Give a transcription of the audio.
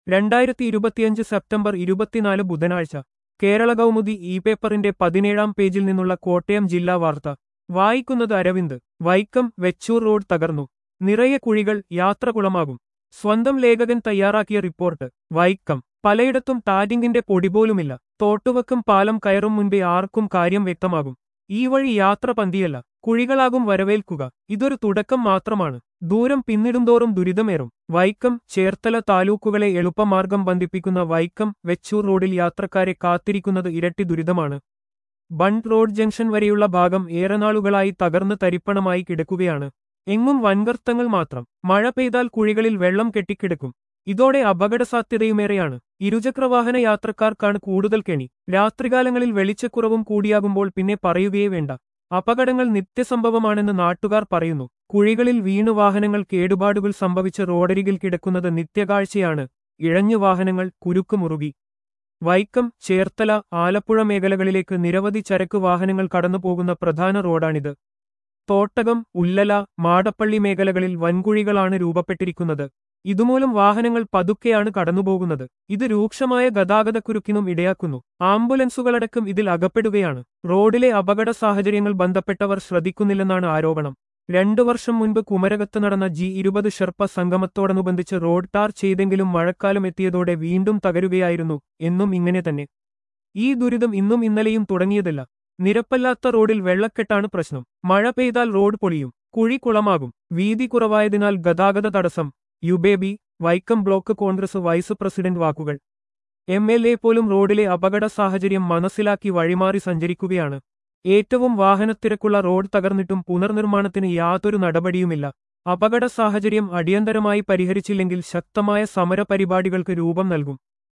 രണ്ടായിരത്തി ഇരുപത്തിയഞ്ച് സെപ്റ്റംബർ ഇരുപത്തിനാല് ബുധനാഴ്ച കേരള കൗമുദി ഇ പേപ്പറിന്റെ പതിനേഴാം പേജിൽ നിന്നുള്ള കോട്ടയം ജില്ലാ വാർത്ത വായിക്കുന്നത് അരവിന്ദ് വൈക്കം വെച്ചൂർ റോഡ് തകർന്നു നിറയെ കുഴികൾ യാത്രകുളമാകും സ്വന്തം ലേഖകൻ തയ്യാറാക്കിയ റിപ്പോർട്ട് വൈക്കം പലയിടത്തും ടാറ്റിങ്ങിന്റെ പൊടിപോലുമില്ല തോട്ടുവക്കും പാലം കയറും മുൻപേ ആർക്കും കാര്യം വ്യക്തമാകും ഈ വഴി യാത്ര പന്തിയല്ല കുഴികളാകും വരവേൽക്കുക ഇതൊരു തുടക്കം മാത്രമാണ് ദൂരം പിന്നിടുംതോറും ദുരിതമേറും വൈക്കം ചേർത്തല താലൂക്കുകളെ എളുപ്പമാർഗം ബന്ധിപ്പിക്കുന്ന വൈക്കം വെച്ചൂർ റോഡിൽ യാത്രക്കാരെ കാത്തിരിക്കുന്നത് ഇരട്ടി ദുരിതമാണ് ബണ്ട് റോഡ് ജംഗ്ഷൻ വരെയുള്ള ഭാഗം ഏറെ നാളുകളായി തകർന്ന് തരിപ്പണമായി കിടക്കുകയാണ് എങ്ങും വൻകർത്തങ്ങൾ മാത്രം മഴ പെയ്താൽ കുഴികളിൽ വെള്ളം കെട്ടിക്കിടക്കും ഇതോടെ അപകടസാധ്യതയുമേറെയാണ് ഇരുചക്രവാഹന യാത്രക്കാർക്കാണ് കൂടുതൽ കെണി രാത്രികാലങ്ങളിൽ വെളിച്ചക്കുറവും കൂടിയാകുമ്പോൾ പിന്നെ പറയുകയേ വേണ്ട അപകടങ്ങൾ നിത്യസംഭവമാണെന്ന് നാട്ടുകാർ പറയുന്നു കുഴികളിൽ വീണു വാഹനങ്ങൾ കേടുപാടുകൾ സംഭവിച്ച് റോഡരികിൽ കിടക്കുന്നത് നിത്യകാഴ്ചയാണ് ഇഴഞ്ഞു വാഹനങ്ങൾ കുരുക്കുമുറുകി വൈക്കം ചേർത്തല ആലപ്പുഴ മേഖലകളിലേക്ക് നിരവധി ചരക്ക് വാഹനങ്ങൾ കടന്നുപോകുന്ന പ്രധാന റോഡാണിത് തോട്ടകം ഉല്ലല മാടപ്പള്ളി മേഖലകളിൽ വൻകുഴികളാണ് രൂപപ്പെട്ടിരിക്കുന്നത് ഇതുമൂലം വാഹനങ്ങൾ പതുക്കെയാണ് കടന്നുപോകുന്നത് ഇത് രൂക്ഷമായ ഗതാഗതക്കുരുക്കിനും ഇടയാക്കുന്നു ആംബുലൻസുകളടക്കം ഇതിൽ അകപ്പെടുകയാണ് റോഡിലെ അപകട സാഹചര്യങ്ങൾ ബന്ധപ്പെട്ടവർ ശ്രദ്ധിക്കുന്നില്ലെന്നാണ് ആരോപണം രണ്ടു വർഷം മുൻപ് കുമരകത്ത് നടന്ന ജി ഇരുപത് ഷെർപ്പ സംഗമത്തോടനുബന്ധിച്ച് റോഡ് ടാർ ചെയ്തെങ്കിലും മഴക്കാലം എത്തിയതോടെ വീണ്ടും തകരുകയായിരുന്നു എന്നും ഇങ്ങനെ തന്നെ ഈ ദുരിതം ഇന്നും ഇന്നലെയും തുടങ്ങിയതല്ല നിരപ്പല്ലാത്ത റോഡിൽ വെള്ളക്കെട്ടാണ് പ്രശ്നം മഴ പെയ്താൽ റോഡ് പൊളിയും കുഴി കുളമാകും വീതി കുറവായതിനാൽ ഗതാഗത തടസ്സം യുബേബി Vaikom block Congress vice president വാക്കുകൾ എം എൽ എ പോലും റോഡിലെ അപകട സാഹചര്യം മനസ്സിലാക്കി വഴിമാറി സഞ്ചരിക്കുകയാണ് ഏറ്റവും വാഹനത്തിരക്കുള്ള റോഡ് തകർന്നിട്ടും പുനർനിർമ്മാണത്തിന് യാതൊരു നടപടിയുമില്ല അപകട സാഹചര്യം അടിയന്തരമായി പരിഹരിച്ചില്ലെങ്കിൽ ശക്തമായ സമരപരിപാടികൾക്ക് രൂപം നൽകും